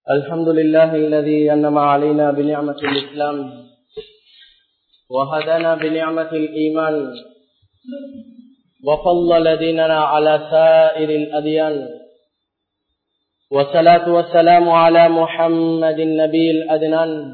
الحمد لله الذي أنم علينا بنعمة الإسلام وهدنا بنعمة الإيمان وفضل ديننا على سائر الأديان والصلاة والسلام على محمد النبي الأدنان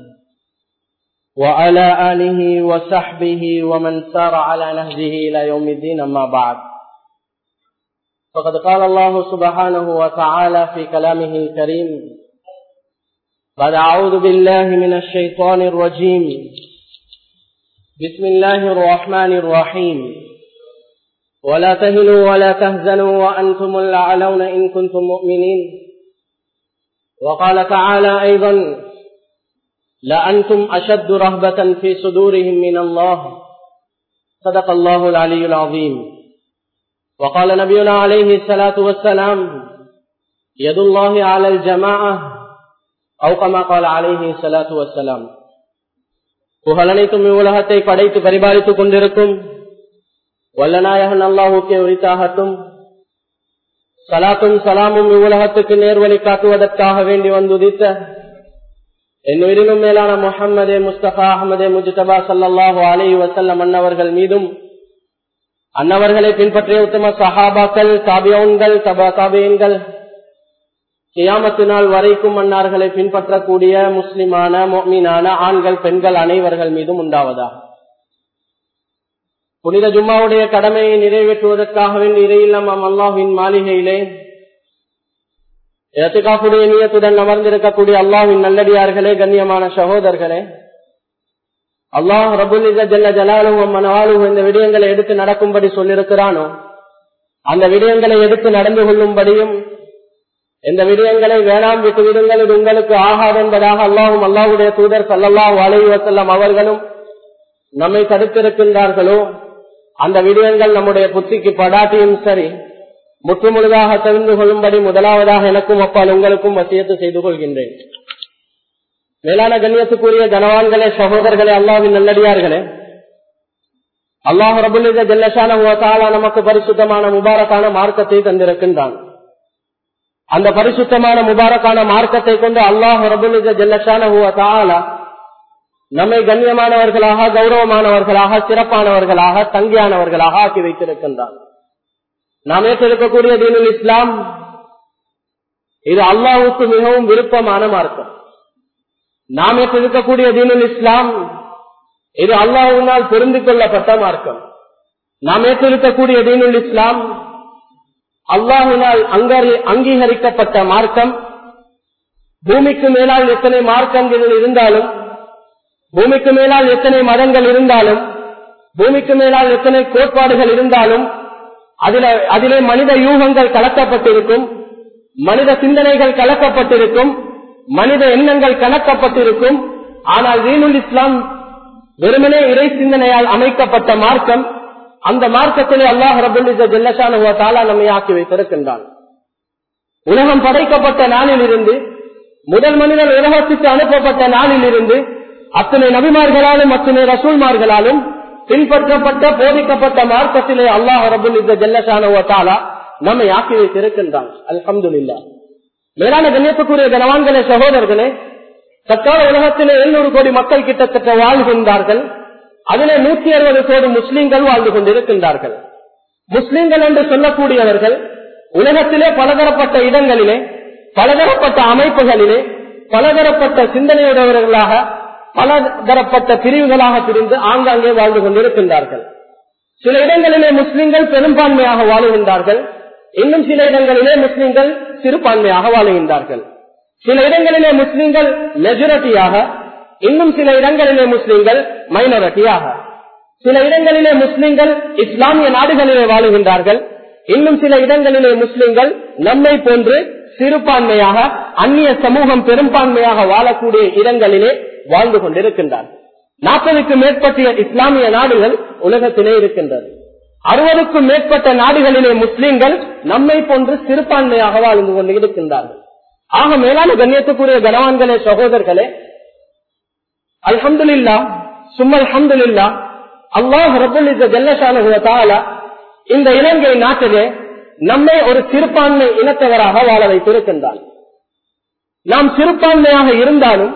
وعلى آله وصحبه ومن سار على نهجه إلى يوم الدين أما بعد فقد قال الله سبحانه وتعالى في كلامه الكريم بعد أعوذ بالله من الشيطان الرجيم بسم الله الرحمن الرحيم ولا تهنوا ولا تهزنوا وأنتم الأعلون إن كنتم مؤمنين وقال تعالى أيضا لأنتم أشد رهبة في صدورهم من الله صدق الله العلي العظيم وقال نبينا عليه الصلاة والسلام يد الله على الجماعة أو كما قال عليه الصلاة والسلام புகழனைத்தும் இவ்வுலகத்தை படைத்து பரிபாலித்துக் கொண்டிருக்கும் வல்லநாயகன் அல்லாஹுக்கே உரித்தாகட்டும் சலாத்தும் சலாமும் இவ்வுலகத்துக்கு நேர்வழி காட்டுவதற்காக வேண்டி வந்துதித்த என்னுயிரினும் மேலான முகம்மதே முஸ்தபா அஹமதே முஜிதபா சல்லாஹு அலி வசல்லம் அன்னவர்கள் மீதும் அன்னவர்களை பின்பற்றிய உத்தம சஹாபாக்கள் தாபியோன்கள் தபா தாபியன்கள் கியாமத்து நாள் வரைக்கும் அன்னார்களை பின்பற்றக்கூடிய முஸ்லிமான மொமீனான ஆண்கள் பெண்கள் அனைவர்கள் மீதும் உண்டாவதா புனித ஜும்மாவுடைய கடமையை நிறைவேற்றுவதற்காக வேண்டி இறையில்லாம் அல்லாஹின் மாளிகையிலே ஏத்துக்காப்புடைய நீயத்துடன் அமர்ந்திருக்கக்கூடிய அல்லாஹின் நல்லடியார்களே கண்ணியமான சகோதரர்களே அல்லாஹ் ரபுல் ஜல்ல ஜலாலும் மனாலும் இந்த விடயங்களை எடுத்து நடக்கும்படி சொல்லிருக்கிறானோ அந்த விடயங்களை எடுத்து நடந்து கொள்ளும்படியும் இந்த விடயங்களை வேணாம் விட்டு விடுங்கள் இது உங்களுக்கு ஆகாது என்பதாக அல்லாஹும் அல்லாஹுடைய தூதர் சல்லல்லாஹ் அலைஹி வசல்லம் அவர்களும் நம்மை தடுத்திருக்கின்றார்களோ அந்த விடயங்கள் நம்முடைய புத்திக்கு படாட்டியும் சரி முற்றுமுழுதாக தெரிந்து கொள்ளும்படி முதலாவதாக எனக்கும் அப்பால் உங்களுக்கும் வசியத்து செய்து கொள்கின்றேன் மேலான கண்ணியத்துக்குரிய கனவான்களே சகோதரர்களே அல்லாவின் நல்லடியார்களே அல்லாஹ் ரபுல்லித ஜல்லஷான நமக்கு பரிசுத்தமான முபாரக்கான மார்க்கத்தை தந்திருக்கின்றான் அந்த பரிசுத்தமான முபாரக்கான மார்க்கத்தை கொண்டு அல்லாஹ் ரபுல்லித ஜல்லஷான நம்மை கண்ணியமானவர்களாக கௌரவமானவர்களாக சிறப்பானவர்களாக தங்கியானவர்களாக ஆக்கி வைத்திருக்கின்றான் நாம் ஏற்றிருக்கக்கூடிய தீனுல் இஸ்லாம் இது அல்லாவுக்கு மிகவும் விருப்பமான மார்க்கம் நாம் ஏற்றிருக்கக்கூடிய தீனுல் இஸ்லாம் இது அல்லாஹுனால் பொருந்து கொள்ளப்பட்ட மார்க்கம் நாம் ஏற்றிருக்கக்கூடிய தீனுல் இஸ்லாம் அல்லாஹினால் அங்கீகரிக்கப்பட்ட மார்க்கம் பூமிக்கு மேலால் எத்தனை மார்க்கங்கள் இருந்தாலும் பூமிக்கு மேலால் எத்தனை மதங்கள் இருந்தாலும் பூமிக்கு மேலால் எத்தனை கோட்பாடுகள் இருந்தாலும் அதில அதிலே மனித யூகங்கள் கலக்கப்பட்டிருக்கும் மனித சிந்தனைகள் கலக்கப்பட்டிருக்கும் மனித எண்ணங்கள் கலக்கப்பட்டிருக்கும் ஆனால் தீனுல் இஸ்லாம் வெறுமனே இறை சிந்தனையால் அமைக்கப்பட்ட மார்க்கம் அந்த மார்க்கத்திலே அல்லாஹ் ரபுல்லான நம்மை ஆக்கி வைத்திருக்கின்றான் உலகம் படைக்கப்பட்ட நாளில் இருந்து முதல் மனிதன் உலகத்துக்கு அனுப்பப்பட்ட நாளில் இருந்து அத்தனை நபிமார்களாலும் அத்தனை ரசூல்மார்களாலும் பின்பற்றப்பட்ட போதிக்கப்பட்ட மார்க்கத்திலே அல்லாஹ் ரபுல் ஜல்லஷான நம்மை ஆக்கி வைத்திருக்கின்றான் அல்ஹம்துல்லா மேலான கண்ணியத்துக்குரிய கனவான்களே சகோதரர்களே தற்கால உலகத்திலே எழுநூறு கோடி மக்கள் கிட்டத்தட்ட வாழ்கின்றார்கள் அதிலே நூற்றி அறுபது கோடி முஸ்லிம்கள் வாழ்ந்து கொண்டிருக்கின்றார்கள் முஸ்லிம்கள் என்று சொல்லக்கூடியவர்கள் உலகத்திலே பலதரப்பட்ட இடங்களிலே பலதரப்பட்ட அமைப்புகளிலே பலதரப்பட்ட சிந்தனையுடையவர்களாக பலதரப்பட்ட பிரிவுகளாக பிரிந்து ஆங்காங்கே வாழ்ந்து கொண்டிருக்கின்றார்கள் சில இடங்களிலே முஸ்லிம்கள் பெரும்பான்மையாக வாழுகின்றார்கள் இன்னும் சில இடங்களிலே முஸ்லிம்கள் சிறுபான்மையாக வாழுகின்றார்கள் சில இடங்களிலே முஸ்லிம்கள் மெஜாரிட்டியாக இன்னும் சில இடங்களிலே முஸ்லிம்கள் மைனாரிட்டியாக சில இடங்களிலே முஸ்லிம்கள் இஸ்லாமிய நாடுகளிலே வாழுகின்றார்கள் இன்னும் சில இடங்களிலே முஸ்லிம்கள் நம்மை போன்று சிறுபான்மையாக அந்நிய சமூகம் பெரும்பான்மையாக வாழக்கூடிய இடங்களிலே வாழ்ந்து கொண்டிருக்கின்றார்கள் நாற்பதுக்கும் மேற்பட்ட இஸ்லாமிய நாடுகள் உலகத்திலே இருக்கின்றது அறுபதுக்கும் மேற்பட்ட நாடுகளிலே முஸ்லிம்கள் நம்மை போன்று சிறுபான்மையாக வாழ்ந்து கொண்டு இருக்கின்றார்கள் ஆக மேலான கண்ணியத்துக்குரிய கனவான்களே சகோதரர்களே அல்ஹம்துல்லா சும்மல் அஹமதுல்லா அல்லாஹ் ரபுல் ஜல்லஷான இந்த இலங்கை நாட்டிலே நம்மை ஒரு சிறுபான்மை இனத்தவராக வாழ வைத்திருக்கின்றான் நாம் சிறுபான்மையாக இருந்தாலும்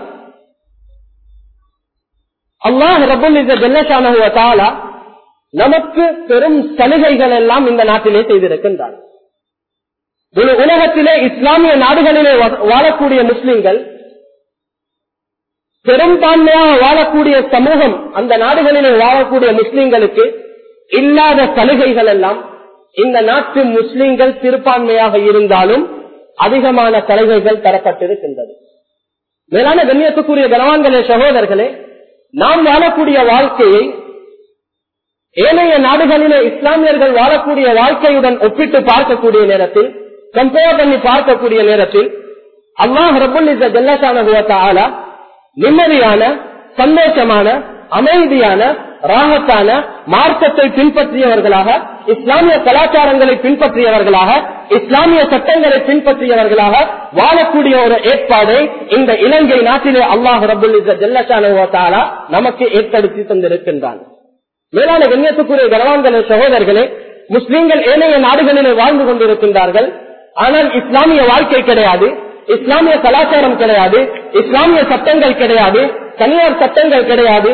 அல்லாஹ் ரபுல் ஜல்லஷானா நமக்கு பெரும் சலுகைகள் எல்லாம் இந்த நாட்டிலே செய்திருக்கின்றார் ஒரு உலகத்திலே இஸ்லாமிய நாடுகளிலே வாழக்கூடிய முஸ்லிம்கள் பெரும்பான்மையாக வாழக்கூடிய சமூகம் அந்த நாடுகளிலே வாழக்கூடிய முஸ்லிம்களுக்கு இல்லாத சலுகைகள் எல்லாம் இந்த நாட்டு முஸ்லிம்கள் சிறுபான்மையாக இருந்தாலும் அதிகமான சலுகைகள் தரப்பட்டிருக்கின்றது மேலான கண்ணியத்துக்குரிய கனவான்களே சகோதரர்களே நாம் வாழக்கூடிய வாழ்க்கையை ஏனைய நாடுகளிலே இஸ்லாமியர்கள் வாழக்கூடிய வாழ்க்கையுடன் ஒப்பிட்டு பார்க்கக்கூடிய நேரத்தில் கம்பேர் பண்ணி பார்க்கக்கூடிய நேரத்தில் அல்லாஹ் ரபுல் ஜல்லசான நிம்மதியான சந்தோஷமான அமைதியான ராகத்தான மார்க்கத்தை பின்பற்றியவர்களாக இஸ்லாமிய கலாச்சாரங்களை பின்பற்றியவர்களாக இஸ்லாமிய சட்டங்களை பின்பற்றியவர்களாக வாழக்கூடிய ஒரு ஏற்பாடை இந்த இலங்கை நாட்டிலே அல்லாஹ் ரபுல் ஜல்லசானா நமக்கு ஏற்படுத்தி தந்திருக்கின்றான் மேலான கண்ணியத்துக்குரிய கனவான்களே சகோதரர்களே முஸ்லீம்கள் ஏனைய நாடுகளிலே வாழ்ந்து கொண்டிருக்கின்றார்கள் ஆனால் இஸ்லாமிய வாழ்க்கை கிடையாது இஸ்லாமிய கலாச்சாரம் கிடையாது இஸ்லாமிய சட்டங்கள் கிடையாது தனியார் சட்டங்கள் கிடையாது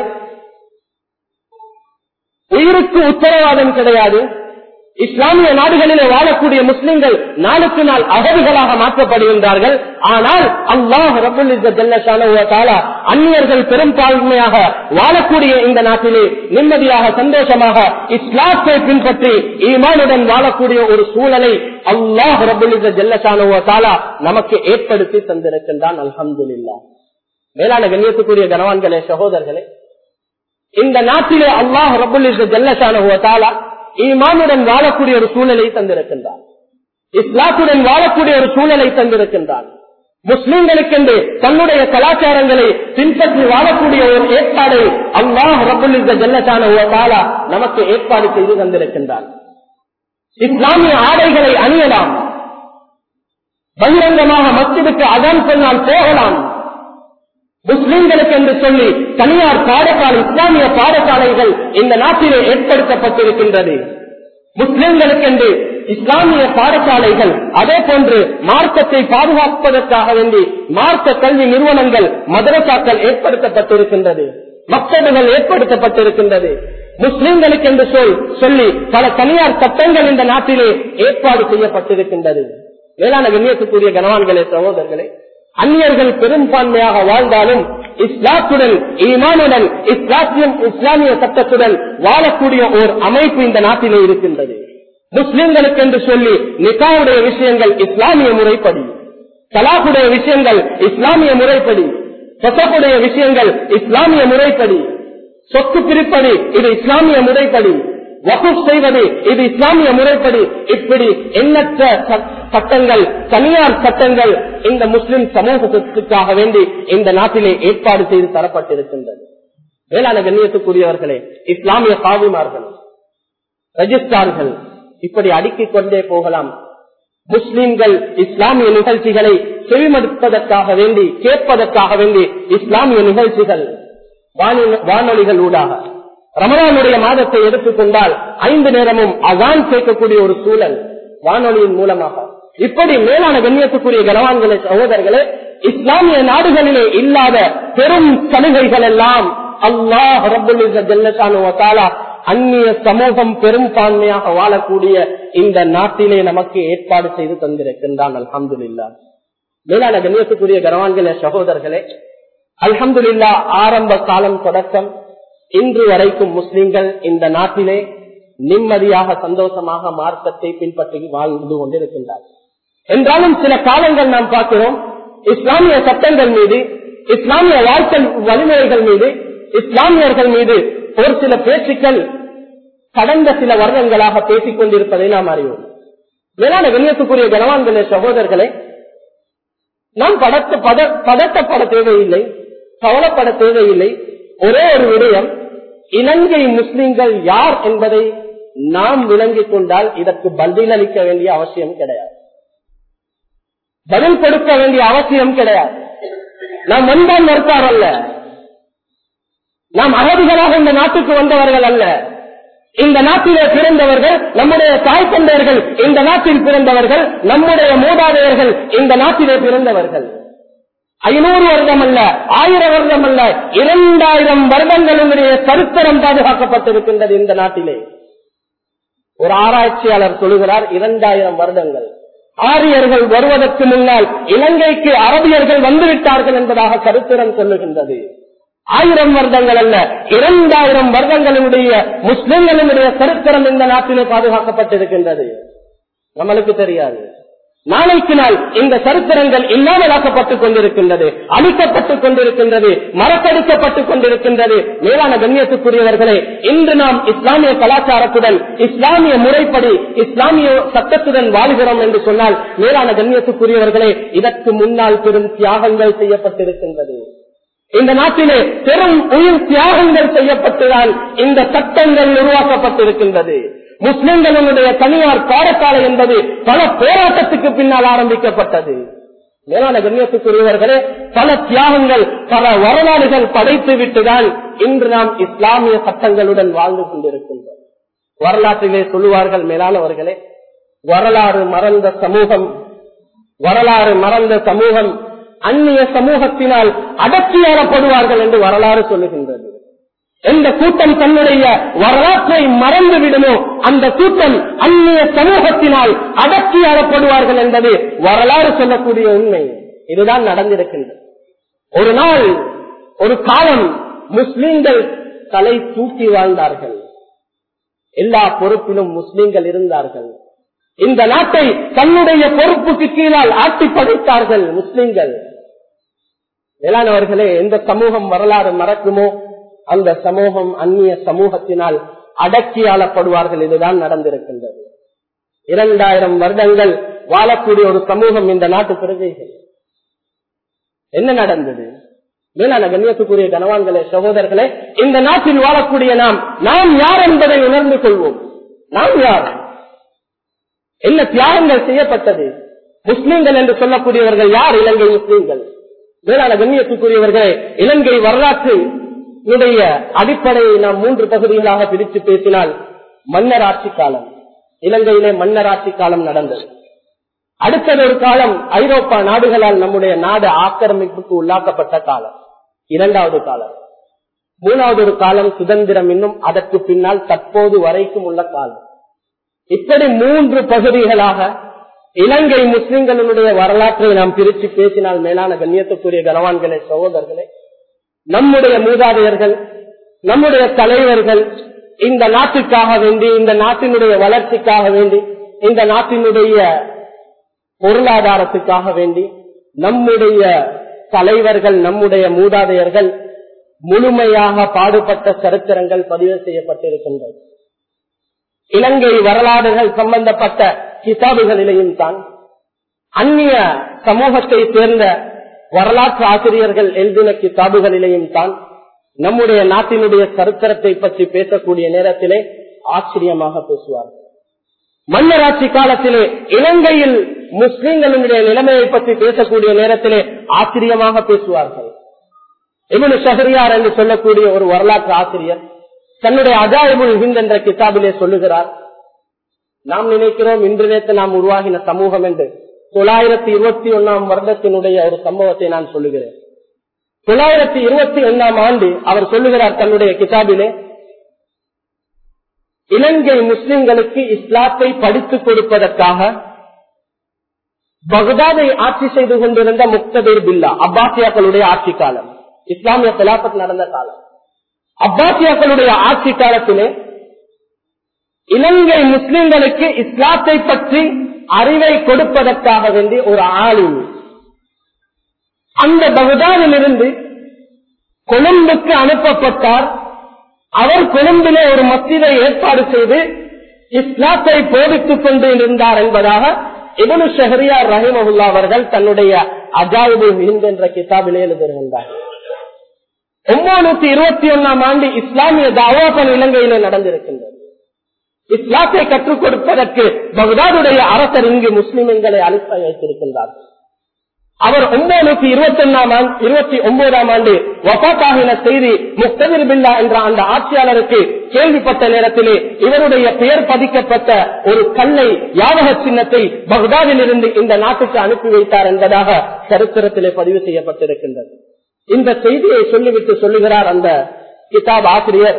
உயிருக்கு உத்தரவாதம் கிடையாது இஸ்லாமிய நாடுகளிலே வாழக்கூடிய முஸ்லிம்கள் நாளுக்கு நாள் அகதிகளாக மாற்றப்படுகின்றார்கள் ஆனால் அல்லாஹ் ரபுல் அந்நியர்கள் பெரும்பான்மையாக வாழக்கூடிய இந்த நாட்டிலே நிம்மதியாக சந்தோஷமாக இஸ்லாத்தை பின்பற்றி ஈமானுடன் வாழக்கூடிய ஒரு சூழலை அல்லாஹ் ரபுல் ஜல்லசானுவா நமக்கு ஏற்படுத்தி தந்திருக்கின்றான் அல்ஹம்துல்லா மேலான கண்ணியத்துக்குரிய கனவான்களே சகோதரர்களே இந்த நாட்டிலே அல்லாஹ் ரபுல் ஜல்லசானுவா ஈமானுடன் வாழக்கூடிய ஒரு சூழலை தந்திருக்கின்றான் இஸ்லாத்துடன் வாழக்கூடிய ஒரு சூழலை தந்திருக்கின்றான் முஸ்லிம்களுக்கென்று தன்னுடைய கலாச்சாரங்களை பின்பற்றி வாழக்கூடிய ஒரு ஏற்பாடை அல்லாஹ் ரபுல் ஜல்லசான நமக்கு ஏற்பாடு செய்து தந்திருக்கின்றான் இஸ்லாமிய ஆடைகளை அணியலாம் பகிரங்கமாக மஸ்ஜிதுக்கு அதான் சொன்னால் போகலாம் முஸ்லிம்களுக்கு என்று சொல்லி தனியார் பாடசாலை இஸ்லாமிய பாடசாலைகள் இந்த நாட்டிலே ஏற்படுத்தப்பட்டிருக்கின்றது முஸ்லிம்களுக்கு என்று இஸ்லாமிய பாடசாலைகள் அதே போன்று மார்க்கத்தை பாதுகாப்பதற்காக வேண்டி மார்க்க கல்வி நிறுவனங்கள் மதரசாக்கள் ஏற்படுத்தப்பட்டிருக்கின்றது மக்களுகள் ஏற்படுத்தப்பட்டிருக்கின்றது முஸ்லிம்களுக்கு என்று சொல் சொல்லி பல தனியார் சட்டங்கள் இந்த நாட்டிலே ஏற்பாடு செய்யப்பட்டிருக்கின்றது மேலான கண்ணியத்துக்குரிய கனவான்களே சகோதரர்களே அந்நியர்கள் பெரும்பான்மையாக வாழ்ந்தாலும் இஸ்லாத்துடன் ஈமானுடன் இஸ்லாத்தியம் இஸ்லாமிய சட்டத்துடன் வாழக்கூடிய ஓர் அமைப்பு இந்த நாட்டிலே இருக்கின்றது முஸ்லிம்களுக்கு என்று சொல்லி நிகாவுடைய விஷயங்கள் இஸ்லாமிய முறைப்படி தலாக்குடைய விஷயங்கள் இஸ்லாமிய முறைப்படி சொத்தக்குடைய விஷயங்கள் இஸ்லாமிய முறைப்படி சொத்து பிரிப்பது இது இஸ்லாமிய முறைப்படி வகுப் செய்வது இது இஸ்லாமிய முறைப்படி இப்படி எண்ணற்ற சட்டங்கள் தனியார் சட்டங்கள் இந்த முஸ்லிம் சமூகத்திற்காக வேண்டி இந்த நாட்டிலே ஏற்பாடு செய்து தரப்பட்டிருக்கின்றது வேளாண் கண்ணியத்துக்குரியவர்களே இஸ்லாமிய காவிமார்கள் ரெஜிஸ்டார்கள் இப்படி அடுக்கிக் கொண்டே போகலாம் முஸ்லிம்கள் இஸ்லாமிய நிகழ்ச்சிகளை செவிமடுப்பதற்காக வேண்டி கேட்பதற்காக வேண்டி இஸ்லாமிய நிகழ்ச்சிகள் வானொலிகள் ஊடாக ரமலானுடைய மாதத்தை எடுத்துக்கொண்டால் ஐந்து நேரமும் அகான் சேர்க்கக்கூடிய ஒரு சூழல் வானொலியின் மூலமாக இப்படி மேலான கண்ணியத்துக்குரிய கனவான்களே சகோதரர்களே இஸ்லாமிய நாடுகளிலே இல்லாத பெரும் சலுகைகள் எல்லாம் அல்லாஹ் ரபுல்லா அந்நிய சமூகம் பெரும்பான்மையாக வாழக்கூடிய இந்த நாட்டிலே நமக்கு ஏற்பாடு செய்து தந்திருக்கின்றான் அல்ஹம்துல்லா மேலான கண்ணியத்துக்குரிய கனவான்களே சகோதரர்களே அல்ஹம்துல்லா ஆரம்ப காலம் தொடக்கம் இன்று வரைக்கும் முஸ்லிம்கள் இந்த நாட்டிலே நிம்மதியாக சந்தோஷமாக மார்க்கத்தை பின்பற்றி வாழ்ந்து கொண்டிருக்கின்றார் என்றாலும் சில காலங்கள் நாம் பார்க்கிறோம் இஸ்லாமிய சட்டங்கள் மீது இஸ்லாமிய வாழ்க்கை வழிமுறைகள் மீது இஸ்லாமியர்கள் மீது ஒரு சில பேச்சுக்கள் கடந்த சில வருடங்களாக பேசிக் கொண்டிருப்பதை நாம் அறிவோம் வேளாண் கண்ணியத்துக்குரிய கனவான்களே சகோதரர்களே நாம் படத்த பதட்டப்பட தேவையில்லை கவலைப்பட தேவையில்லை ஒரே ஒரு விடயம் இலங்கை முஸ்லிம்கள் யார் என்பதை நாம் விளங்கிக் கொண்டால் இதற்கு பதில் அளிக்க வேண்டிய அவசியம் கிடையாது பதில் கொடுக்க வேண்டிய அவசியம் கிடையாது நாம் வந்தான் மறுத்தார் அல்ல நாம் அகதிகளாக இந்த நாட்டுக்கு வந்தவர்கள் அல்ல இந்த நாட்டிலே பிறந்தவர்கள் நம்முடைய தாய் தந்தையர்கள் இந்த நாட்டில் பிறந்தவர்கள் நம்முடைய மூதாதையர்கள் இந்த நாட்டிலே பிறந்தவர்கள் ஐநூறு வருடம் அல்ல ஆயிரம் வருடம் அல்ல இரண்டாயிரம் வருடங்களுடைய சரித்திரம் பாதுகாக்கப்பட்டிருக்கின்றது இந்த நாட்டிலே ஒரு ஆராய்ச்சியாளர் சொல்லுகிறார் இரண்டாயிரம் வருடங்கள் ஆரியர்கள் வருவதற்கு முன்னால் இலங்கைக்கு அரபியர்கள் வந்துவிட்டார்கள் என்பதாக சரித்திரம் சொல்லுகின்றது ஆயிரம் வருடங்கள் அல்ல இரண்டாயிரம் வருடங்களுடைய முஸ்லிம்களுடைய சரித்திரம் இந்த நாட்டிலே பாதுகாக்கப்பட்டிருக்கின்றது நம்மளுக்கு தெரியாது நாளைக்கு நாள் இந்த சரித்திரங்கள் இல்லாமலாக்கப்பட்டுக் கொண்டிருக்கின்றது அழிக்கப்பட்டுக் கொண்டிருக்கின்றது மறக்கடிக்கப்பட்டுக் கொண்டிருக்கின்றது மேலான கண்ணியத்துக்குரியவர்களே இன்று நாம் இஸ்லாமிய கலாச்சாரத்துடன் இஸ்லாமிய முறைப்படி இஸ்லாமிய சட்டத்துடன் வாழ்கிறோம் என்று சொன்னால் மேலான கண்ணியத்துக்குரியவர்களே இதற்கு முன்னால் பெரும் தியாகங்கள் செய்யப்பட்டிருக்கின்றது இந்த நாட்டிலே பெரும் உயிர் தியாகங்கள் செய்யப்பட்டுதான் இந்த சட்டங்கள் உருவாக்கப்பட்டிருக்கின்றது முஸ்லிம்களுடைய தனியார் பாடசாலை என்பது பல போராட்டத்துக்கு பின்னால் ஆரம்பிக்கப்பட்டது மேலான கண்ணியத்துக்குரியவர்களே பல தியாகங்கள் பல வரலாறுகள் படைத்து விட்டுதான் இன்று நாம் இஸ்லாமிய சட்டங்களுடன் வாழ்ந்து கொண்டிருக்கின்றோம் வரலாற்றிலே சொல்லுவார்கள் மேலானவர்களே வரலாறு மறந்த சமூகம் வரலாறு மறந்த சமூகம் அந்நிய சமூகத்தினால் அடக்கியாளப்படுவார்கள் என்று வரலாறு சொல்லுகின்றது எந்த கூட்டம் தன்னுடைய வரலாற்றை மறந்து விடுமோ அந்த கூட்டம் அந்நிய சமூகத்தினால் அடக்கியாளப்படுவார்கள் என்பது வரலாறு சொல்லக்கூடிய உண்மை இதுதான் நடந்திருக்கின்றது ஒரு நாள் ஒரு காலம் முஸ்லிம்கள் தலை தூக்கி வாழ்ந்தார்கள் எல்லா பொறுப்பிலும் முஸ்லிம்கள் இருந்தார்கள் இந்த நாட்டை தன்னுடைய பொறுப்புக்கு கீழால் ஆட்டி படைத்தார்கள் முஸ்லிம்கள் வேளாணவர்களே எந்த சமூகம் வரலாறு மறக்குமோ அந்த சமூகம் அந்நிய சமூகத்தினால் அடக்கியாளப்படுவார்கள் இதுதான் நடந்திருக்கின்றது இரண்டாயிரம் வருடங்கள் வாழக்கூடிய ஒரு சமூகம் இந்த நாட்டு பிரஜைகள் என்ன நடந்தது மேலான கண்ணியத்துக்குரிய கனவான்களே சகோதரர்களே இந்த நாட்டில் வாழக்கூடிய நாம் நாம் யார் என்பதை உணர்ந்து கொள்வோம் நாம் யார் என்ன தியாகங்கள் செய்யப்பட்டது முஸ்லீம்கள் என்று சொல்லக்கூடியவர்கள் யார் இலங்கை முஸ்லீம்கள் மேலான கண்ணியத்துக்குரியவர்களே இலங்கை வரலாற்று இதனுடைய அடிப்படையை நாம் மூன்று பகுதிகளாக பிரித்து பேசினால் மன்னர் ஆட்சி காலம் இலங்கையிலே மன்னர் ஆட்சி காலம் நடந்தது அடுத்தது ஒரு காலம் ஐரோப்பா நாடுகளால் நம்முடைய நாடு ஆக்கிரமிப்புக்கு உள்ளாக்கப்பட்ட காலம் இரண்டாவது காலம் மூணாவது ஒரு காலம் சுதந்திரம் இன்னும் அதற்கு பின்னால் தற்போது வரைக்கும் உள்ள காலம் இப்படி மூன்று பகுதிகளாக இலங்கை முஸ்லிம்களுடைய வரலாற்றை நாம் பிரித்து பேசினால் மேலான கண்ணியத்துக்குரிய கனவான்களே சகோதரர்களே நம்முடைய மூதாதையர்கள் நம்முடைய தலைவர்கள் இந்த நாட்டுக்காக வேண்டி இந்த நாட்டினுடைய வளர்ச்சிக்காக வேண்டி இந்த நாட்டினுடைய பொருளாதாரத்துக்காக வேண்டி நம்முடைய தலைவர்கள் நம்முடைய மூதாதையர்கள் முழுமையாக பாடுபட்ட சரித்திரங்கள் பதிவு செய்யப்பட்டிருக்கின்றது இலங்கை வரலாறுகள் சம்பந்தப்பட்ட கிதாபுகளிலேயும் தான் அந்நிய சமூகத்தை சேர்ந்த வரலாற்று ஆசிரியர்கள் எழுதின கிதாபுகளிலேயும் தான் நம்முடைய நாட்டினுடைய சரித்திரத்தை பற்றி பேசக்கூடிய நேரத்திலே ஆச்சரியமாக பேசுவார்கள் மன்னராட்சி காலத்திலே இலங்கையில் முஸ்லிம்களுடைய நிலைமையை பற்றி பேசக்கூடிய நேரத்திலே ஆச்சரியமாக பேசுவார்கள் இவனு ஷஹரியார் என்று சொல்லக்கூடிய ஒரு வரலாற்று ஆசிரியர் தன்னுடைய அஜாயபுல் ஹிந்த் என்ற கிதாபிலே சொல்லுகிறார் நாம் நினைக்கிறோம் இன்று நேற்று நாம் உருவாகின சமூகம் என்று தொள்ளாயிரத்தி இருபத்தி ஒன்னாம் வருடத்தினுடைய ஒரு சம்பவத்தை நான் சொல்லுகிறேன் தொள்ளாயிரத்தி இருபத்தி ஒன்னாம் ஆண்டு அவர் சொல்லுகிறார் தன்னுடைய கிதாபிலே இலங்கை முஸ்லிம்களுக்கு இஸ்லாத்தை படித்துக் கொடுப்பதற்காக பகதாதை ஆட்சி செய்து கொண்டிருந்த முக்தபீர் பில்லா அப்பாசியாக்களுடைய ஆட்சி காலம் இஸ்லாமிய கலாபத் நடந்த காலம் அப்பாசியாக்களுடைய ஆட்சி காலத்திலே இலங்கை முஸ்லிம்களுக்கு இஸ்லாத்தை பற்றி அறிவை கொடுப்பதற்காக வேண்டி ஒரு ஆளும் அந்த பகுதானிலிருந்து கொழும்புக்கு அனுப்பப்பட்டார் அவர் கொழும்பிலே ஒரு மத்தியை ஏற்பாடு செய்து இஸ்லாத்தை போதித்துக் கொண்டு இருந்தார் என்பதாக இவனு ஷஹரியார் ரஹிமஹுல்லா அவர்கள் தன்னுடைய அஜாயிபு ஹிந்த் என்ற கிதாபிலே எழுதியிருந்தார் ஒன்பது இருபத்தி ஒன்னாம் ஆண்டு இஸ்லாமிய தாவாபன் இலங்கையிலே நடந்திருக்கின்றது இஸ்லாத்தை கற்றுக் கொடுப்பதற்கு பகதாதுடைய அரசர் இங்கு முஸ்லிம்களை அழைப்ப வைத்திருக்கின்றார் அவர் ஒன்பது இருபத்தி ஒன்னாம் ஆண்டு இருபத்தி ஒன்பதாம் ஆண்டு வபாத்தாகின செய்தி முக்ததிர் பில்லா என்ற அந்த ஆட்சியாளருக்கு கேள்விப்பட்ட நேரத்திலே இவருடைய பெயர் பதிக்கப்பட்ட ஒரு கல்லை யாவக சின்னத்தை பக்தாதில் இருந்து இந்த நாட்டுக்கு அனுப்பி வைத்தார் என்பதாக சரித்திரத்திலே பதிவு செய்யப்பட்டிருக்கின்றது இந்த செய்தியை சொல்லிவிட்டு சொல்லுகிறார் அந்த கிதாப் ஆசிரியர்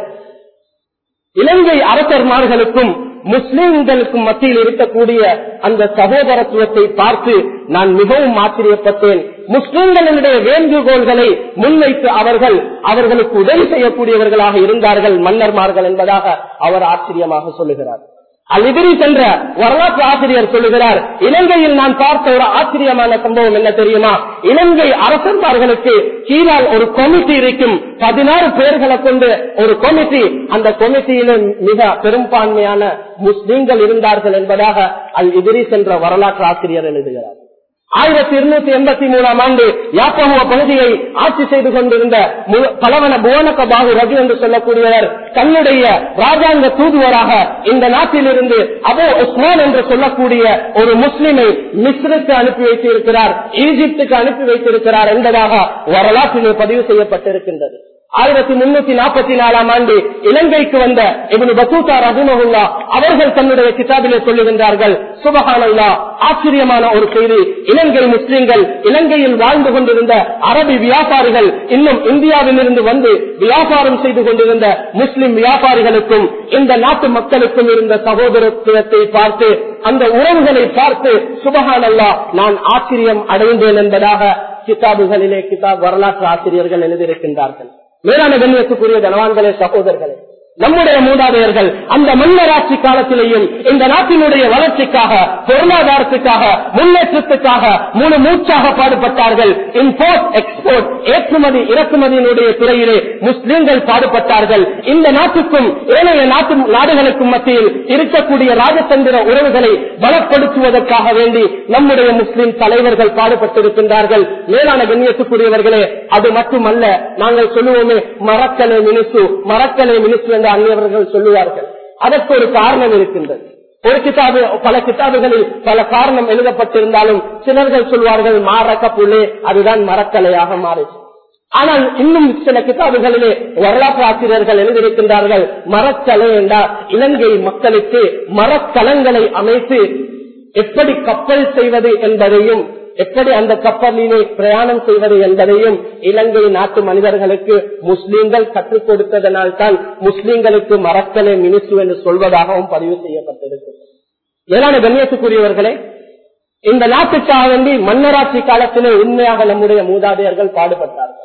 இலங்கை அரசர்மார்களுக்கும் முஸ்லிம்களுக்கும் மத்தியில் இருக்கக்கூடிய அந்த சகோதரத்துவத்தை பார்த்து நான் மிகவும் ஆச்சரியப்பட்டேன் முஸ்லிம்களுடைய வேண்டுகோள்களை முன்வைத்து அவர்கள் அவர்களுக்கு உதவி செய்யக்கூடியவர்களாக இருந்தார்கள் மன்னர்மார்கள் என்பதாக அவர் ஆச்சரியமாக சொல்லுகிறார் அலிபிரி சென்ற வரலாற்று ஆசிரியர் சொல்லுகிறார் இலங்கையில் நான் பார்த்த ஒரு ஆச்சரியமான சம்பவம் என்ன தெரியுமா இலங்கை அரசர்மார்களுக்கு கீழால் ஒரு கமிட்டி இருக்கும் பதினாறு பேர்களை கொண்டு ஒரு கமிட்டி அந்த கமிட்டியில மிக பெரும்பான்மையான முஸ்லீம்கள் இருந்தார்கள் என்பதாக அல் இதிரி சென்ற வரலாற்று ஆசிரியர் எழுதுகிறார் ஆயிரத்தி இருநூத்தி எண்பத்தி மூணாம் ஆண்டு யாப்பகுவ பகுதியை ஆட்சி செய்து கொண்டிருந்த மு- பலவன புவனக பாகு ரகு என்று சொல்லக்கூடியவர் தன்னுடைய ராஜாங்க தூதுவராக இந்த நாட்டிலிருந்து அபோ உஸ்மான் என்று சொல்லக்கூடிய ஒரு முஸ்லிமை மிஸ்ருக்கு அனுப்பி வைத்திருக்கிறார் ஈஜிப்துக்கு அனுப்பி வைத்திருக்கிறார் என்பதாக வரலாற்றிலே பதிவு செய்யப்பட்டிருக்கின்றது ஆயிரத்தி முன்னூத்தி நாற்பத்தி நாலாம் ஆண்டு இலங்கைக்கு வந்த இவனு பசூதா ரஹிமஹுல்லா அவர்கள் தன்னுடைய கிதாபிலே சொல்லுகின்றார்கள் சுபஹானல்லா ஆச்சரியமான ஒரு செய்தி இலங்கை முஸ்லிம்கள் இலங்கையில் வாழ்ந்து கொண்டிருந்த அரபி வியாபாரிகள் இன்னும் இந்தியாவில் இருந்து வந்து வியாபாரம் செய்து கொண்டிருந்த முஸ்லிம் வியாபாரிகளுக்கும் இந்த நாட்டு மக்களுக்கும் இருந்த சகோதரத்துவத்தை பார்த்து அந்த உறவுகளை பார்த்து சுபஹானல்லா நான் ஆச்சரியம் அடைந்தேன் என்பதாக கிதாபுகளிலே கிதாப் வரலாற்று ஆசிரியர்கள் எழுதியிருக்கின்றார்கள் மேலான கண்ணியத்துக்குரிய கனவான்களே சகோதரர்களே நம்முடைய மூதாதையர்கள் அந்த மன்னராட்சி காலத்திலேயும் இந்த நாட்டினுடைய வளர்ச்சிக்காக பொருளாதாரத்துக்காக முன்னேற்றத்துக்காக முழு மூச்சாக பாடுபட்டார்கள் இம்போர்ட் எக்ஸ்போர்ட் ஏற்றுமதி இறக்குமதியினுடைய துறையிலே முஸ்லிம்கள் பாடுபட்டார்கள் இந்த நாட்டுக்கும் ஏனைய நாட்டு நாடுகளுக்கும் மத்தியில் இருக்கக்கூடிய ராஜதந்திர உறவுகளை பலப்படுத்துவதற்காக வேண்டி நம்முடைய முஸ்லிம் தலைவர்கள் பாடுபட்டிருக்கின்றார்கள் மேலான கண்ணியத்துக்குரியவர்களே அது மட்டுமல்ல நாங்கள் சொல்லுவோமே மறக்கலை மினிசு மறக்கலை மினிசு என்று அந்நியவர்கள் சொல்லுவார்கள் அதற்கு ஒரு காரணம் இருக்கின்றது ஒரு கிதாபு பல கிதாபுகளில் பல காரணம் எழுதப்பட்டிருந்தாலும் சிலர்கள் சொல்வார்கள் மாறக்க புள்ளே அதுதான் மரக்கலையாக மாறிச்சு ஆனால் இன்னும் சில கிதாபுகளிலே வரலாற்று ஆசிரியர்கள் எழுதியிருக்கின்றார்கள் மரக்கலை என்றால் இலங்கை மக்களுக்கு மரக்கலங்களை அமைத்து எப்படி கப்பல் செய்வது என்பதையும் எப்படி அந்த கப்பலிலே பிரயாணம் செய்வது என்பதையும் இலங்கை நாட்டு மனிதர்களுக்கு முஸ்லீம்கள் கற்றுக் கொடுத்ததனால் தான் முஸ்லீம்களுக்கு மரக்கலை மினிசு என்று சொல்வதாகவும் பதிவு செய்யப்பட்டிருக்கு ஏனான கண்ணியத்துக்குரியவர்களே இந்த நாட்டுக்காக வேண்டி மன்னராட்சி காலத்திலே உண்மையாக நம்முடைய மூதாதையர்கள் பாடுபட்டார்கள்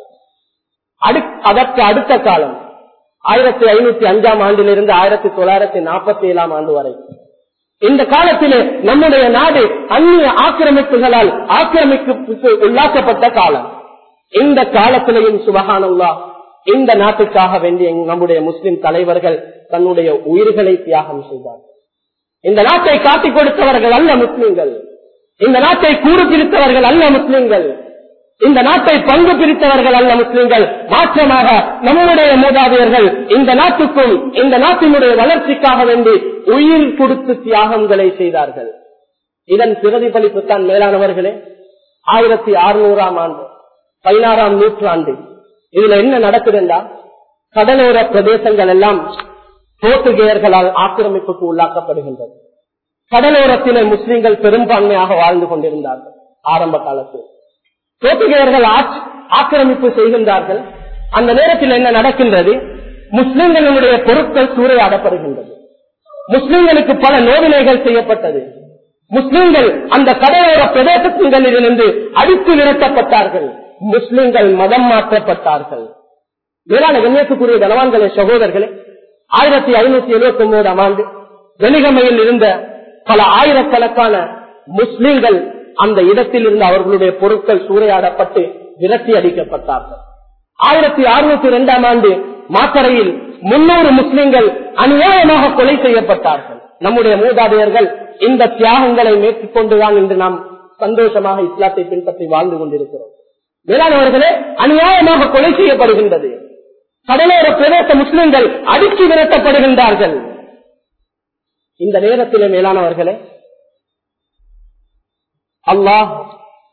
அடு- அதற்கு அடுத்த காலம் ஆயிரத்தி ஐநூத்தி அஞ்சாம் ஆண்டிலிருந்து ஆயிரத்தி தொள்ளாயிரத்தி நாற்பத்தி ஏழாம் ஆண்டு வரை இந்த காலத்திலே நம்முடைய நாடு அந்நிய ஆக்கிரமிப்புகளால் ஆக்கிரமிப்புக்கு உள்ளாக்கப்பட்ட காலம் இந்த காலத்திலேயும் சுபகானல்லா இந்த நாட்டுக்காக வேண்டிய நம்முடைய முஸ்லிம் தலைவர்கள் தன்னுடைய உயிர்களை தியாகம் செய்தார் இந்த நாட்டை காட்டிக் கொடுத்தவர்கள் அல்ல முஸ்லிம்கள் இந்த நாட்டை கூறு பிரித்தவர்கள் அல்ல முஸ்லிம்கள் இந்த நாட்டை பங்கு பிரித்தவர்கள் அல்ல முஸ்லிம்கள் மாற்றமாக நம்முடைய மூதாதையர்கள் இந்த நாட்டுக்கும் இந்த நாட்டினுடைய வளர்ச்சிக்காக வேண்டி உயிர் கொடுத்து தியாகங்களை செய்தார்கள் இதன் பிரதிபலிப்பு தான் மேலானவர்களே ஆயிரத்தி அறுநூறாம் ஆண்டு பதினாறாம் நூற்றாண்டு இதுல என்ன நடக்குதுண்டா கடலோர பிரதேசங்கள் எல்லாம் போர்த்துகேயர்களால் ஆக்கிரமிப்புக்கு உள்ளாக்கப்படுகின்றது கடலோரத்திலே முஸ்லிம்கள் பெரும்பான்மையாக வாழ்ந்து கொண்டிருந்தார்கள் ஆரம்ப காலத்தில் போர்த்துகேயர்கள் ஆட்சி- ஆக்கிரமிப்பு செய்கின்றார்கள் அந்த நேரத்தில் என்ன நடக்கின்றது முஸ்லிம்களுடைய பொருட்கள் சூறையாடப்படுகின்றது முஸ்லிம்களுக்கு பல நோவினைகள் செய்யப்பட்டது முஸ்லிம்கள் அந்த கடலோர பிரதேசங்களிலிருந்து அடித்து நிறுத்தப்பட்டார்கள் முஸ்லிம்கள் மதம் மாற்றப்பட்டார்கள் மேலான கண்ணியத்துக்குரிய கனவான்களே சகோதரர்களே ஆயிரத்தி ஐநூத்தி எழுபத்தி ஒன்பதாம் ஆண்டு வெலிகமையில் இருந்த பல ஆயிரக்கணக்கான முஸ்லிம்கள் அந்த இடத்தில் இருந்து அவர்களுடைய பொருட்கள் சூறையாடப்பட்டு விரட்டி அடிக்கப்பட்டார்கள் ஆயிரத்தி அறுநூத்தி இரண்டாம் ஆண்டு மாத்தரையில் முன்னூறு முஸ்லிம்கள் அநியாயமாக கொலை செய்யப்பட்டார்கள் நம்முடைய மூதாதையர்கள் இந்த தியாகங்களை மேற்கொண்டுதான் இன்று நாம் சந்தோஷமாக இஸ்லாத்தை பின்பற்றி வாழ்ந்து கொண்டிருக்கிறோம் மேலானவர்களே அநியாயமாக கொலை செய்யப்படுகின்றது கடலோர பிரதேச முஸ்லிம்கள் அடித்து விரட்டப்படுகின்றார்கள் இந்த நேரத்திலே மேலானவர்களே அல்லாஹ்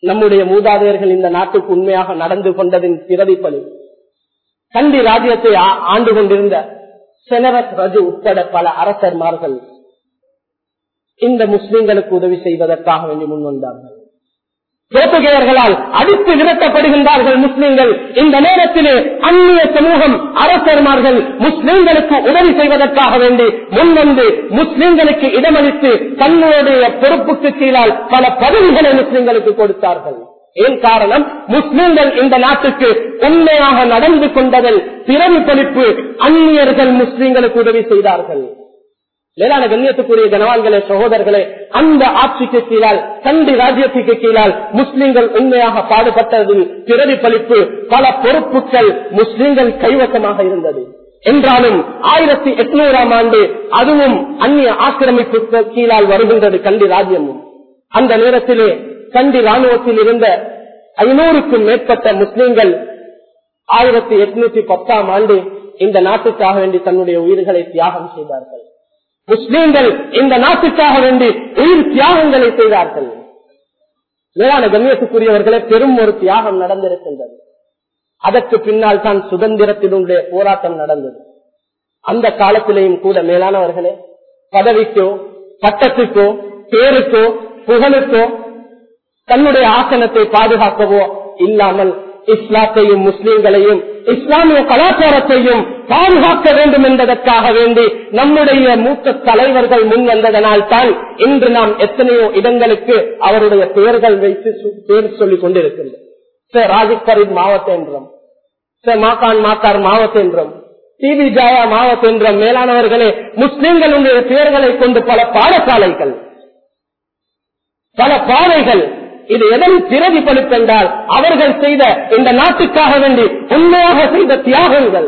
நம்முடைய மூதாதையர்கள் இந்த நாட்டுக்கு உண்மையாக நடந்து கொண்டதின் பிரதிபலி கண்டி ராஜ்யத்தை ஆண்டு கொண்டிருந்த செனரத் ரஜு உட்பட பல அரசர்மார்கள் இந்த முஸ்லிம்களுக்கு உதவி செய்வதற்காக வேண்டி முன்வந்தார்கள் போர்த்துகேயர்களால் அடித்து விரட்டப்படுகின்றார்கள் முஸ்லிம்கள் இந்த நேரத்திலே அந்நிய சமூகம் அரசர்மார்கள் முஸ்லிம்களுக்கு உதவி செய்வதற்காக வேண்டி முன்வந்து முஸ்லிம்களுக்கு இடமளித்து தன்னுடைய பொறுப்புக்கு கீழால் பல பதவிகளை முஸ்லிம்களுக்கு கொடுத்தார்கள் ஏன் காரணம் முஸ்லிம்கள் இந்த நாட்டுக்கு உண்மையாக நடந்து கொண்டதன் பிரதிபலிப்பு அந்நியர்கள் முஸ்லிம்களுக்கு உதவி செய்தார்கள் மேலான கண்ணியத்துக்குரிய ஜனவான்களே சகோதரர்களே அந்த ஆட்சிக்கு கீழால் கண்டி ராஜ்யத்துக்கு கீழால் முஸ்லிம்கள் உண்மையாக பாடுபட்டதில் பிரதிபலிப்பு பல பொறுப்புகள் முஸ்லிம்கள் கைவசமாக இருந்தது என்றாலும் ஆயிரத்தி எட்நூறாம் ஆண்டு அதுவும் அந்நிய ஆக்கிரமிப்பு கீழால் வருகின்றது கண்டி ராஜ்யமும் அந்த நேரத்திலே கண்டி ராணுவத்தில் இருந்த ஐநூறுக்கும் மேற்பட்ட முஸ்லிம்கள் ஆயிரத்தி எட்நூத்தி பத்தாம் ஆண்டு இந்த நாட்டுக்காக வேண்டி தன்னுடைய உயிர்களை தியாகம் செய்தார்கள் முஸ்லீம்கள் இந்த நாட்டுக்காக வேண்டி உயிர் தியாகங்களை செய்தார்கள் மேலான கண்ணியத்துக்குரியவர்களே பெரும் ஒரு தியாகம் நடந்திருக்கின்றது அதற்கு பின்னால் தான் சுதந்திரத்தினுடைய போராட்டம் நடந்தது அந்த காலத்திலேயும் கூட மேலானவர்களே பதவிக்கோ பட்டத்துக்கோ பேருக்கோ புகழுக்கோ தன்னுடைய ஆசனத்தை பாதுகாக்கவோ இல்லாமல் இஸ்லாத்தையும் முஸ்லீம்களையும் இஸ்லாமிய கலாச்சாரத்தையும் பாதுகாக்க வேண்டும் என்பதற்காக வேண்டி நம்முடைய மூத்த தலைவர்கள் முன் வந்ததனால் தான் இன்று நாம் எத்தனையோ இடங்களுக்கு அவருடைய பெயர்கள் வைத்து பேர் சொல்லிக் கொண்டிருக்கின்றோம் சார் ராஜிக் மாவட்டம் என்றும் சார் மாகான் மாக்கார் மாவட்டம் என்றும் டிவி ஜாயா மாவட்டம் என்ற மேலானவர்களே முஸ்லிம்களுடைய பெயர்களை கொண்டு பல பாடசாலைகள் பல பாதைகள் இது எதன் பிரதிபலிப்பென்றால் அவர்கள் செய்த இந்த நாட்டுக்காக வேண்டி உண்மையாக செய்த தியாகங்கள்